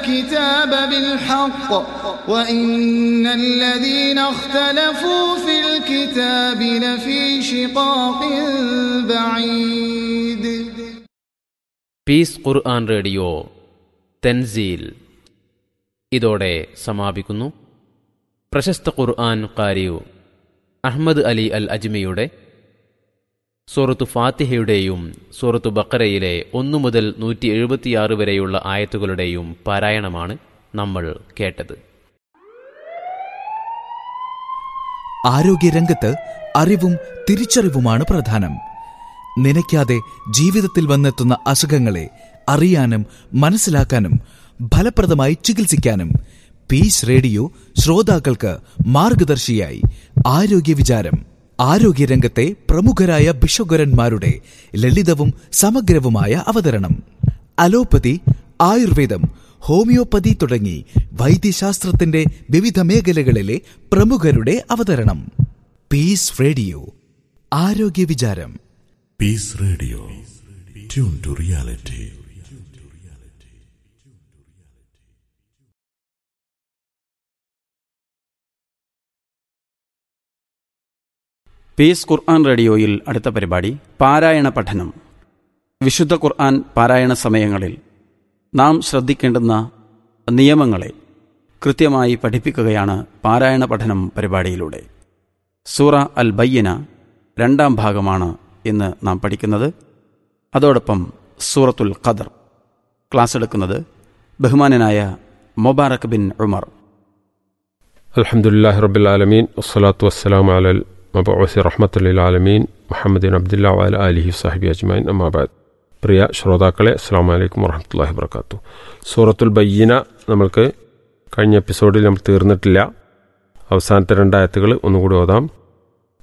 الكتاب بالحق وإن الذين اختلفوا في الكتاب لفي شقاق بعيد piece ഖുർആൻ radio Thanzeel ഇതോടെ സമാപിക്കുന്നു പ്രശസ്ത ഖുർആൻ കാരിയു അഹമ്മദ് അലി അൽ അജ്മിയുടെ സൂറത്തു ഫാത്തിഹയുടെയും സൂറത്തു ബക്കറയിലെ ഒന്നു മുതൽ നൂറ്റി എഴുപത്തിയാറ് വരെയുള്ള ആയത്തുകളുടെയും പാരായണമാണ് നമ്മൾ കേട്ടത് ആരോഗ്യരംഗത്ത് അറിവും തിരിച്ചറിവുമാണ് പ്രധാനം നനയ്ക്കാതെ ജീവിതത്തിൽ വന്നെത്തുന്ന അസുഖങ്ങളെ അറിയാനും മനസ്സിലാക്കാനും ഫലപ്രദമായി ചികിത്സിക്കാനും പീസ് റേഡിയോ ശ്രോതാക്കൾക്ക് മാർഗദർശിയായി ആരോഗ്യ വിചാരം ആരോഗ്യരംഗത്തെ പ്രമുഖരായ ബിഷഗുരന്മാരുടെ ലളിതവും സമഗ്രവുമായ അവതരണം അലോപ്പതി ആയുർവേദം ഹോമിയോപ്പതി തുടങ്ങി വൈദ്യശാസ്ത്രത്തിന്റെ വിവിധ മേഖലകളിലെ പ്രമുഖരുടെ അവതരണം പീസ് റേഡിയോ ആരോഗ്യ വിചാരം Peace Radio. Tune to reality. Peace Quran റേഡിയോയിൽ അടുത്ത പരിപാടി പാരായണ പഠനം വിശുദ്ധ ഖുർആൻ പാരായണ സമയങ്ങളിൽ നാം ശ്രദ്ധിക്കേണ്ടുന്ന നിയമങ്ങളെ കൃത്യമായി പഠിപ്പിക്കുകയാണ് പാരായണ പഠനം പരിപാടിയിലൂടെ സൂറ അൽ ബയ്യന രണ്ടാം ഭാഗമാണ് ഇന്ന് നാം പഠിക്കുന്നത് അതോടൊപ്പം സൂറത്തുൽ ഖദർ ക്ലാസ് എടുക്കുന്നത് ബഹുമാനനായ മൊബാറക് ബിൻ ഉമർ الحمد لله رب العالمين والصلاة والسلام على المبعوث رحمة للعالمين محمد بن عبد الله وعلى آله وصحبه أجمعين أما بعد പ്രിയ ശ്രോതാക്കളെ അസ്സാം വലൈക്കും വറഹമത്തല്ലാഹി വർക്കാത്തു സൂറത്തുൽ ബയ്യന നമ്മൾക്ക് കഴിഞ്ഞ എപ്പിസോഡിൽ നമ്മൾ തീർന്നിട്ടില്ല അവസാനത്തെ രണ്ടായത്തുകൾ ഒന്നുകൂടി ഓതാം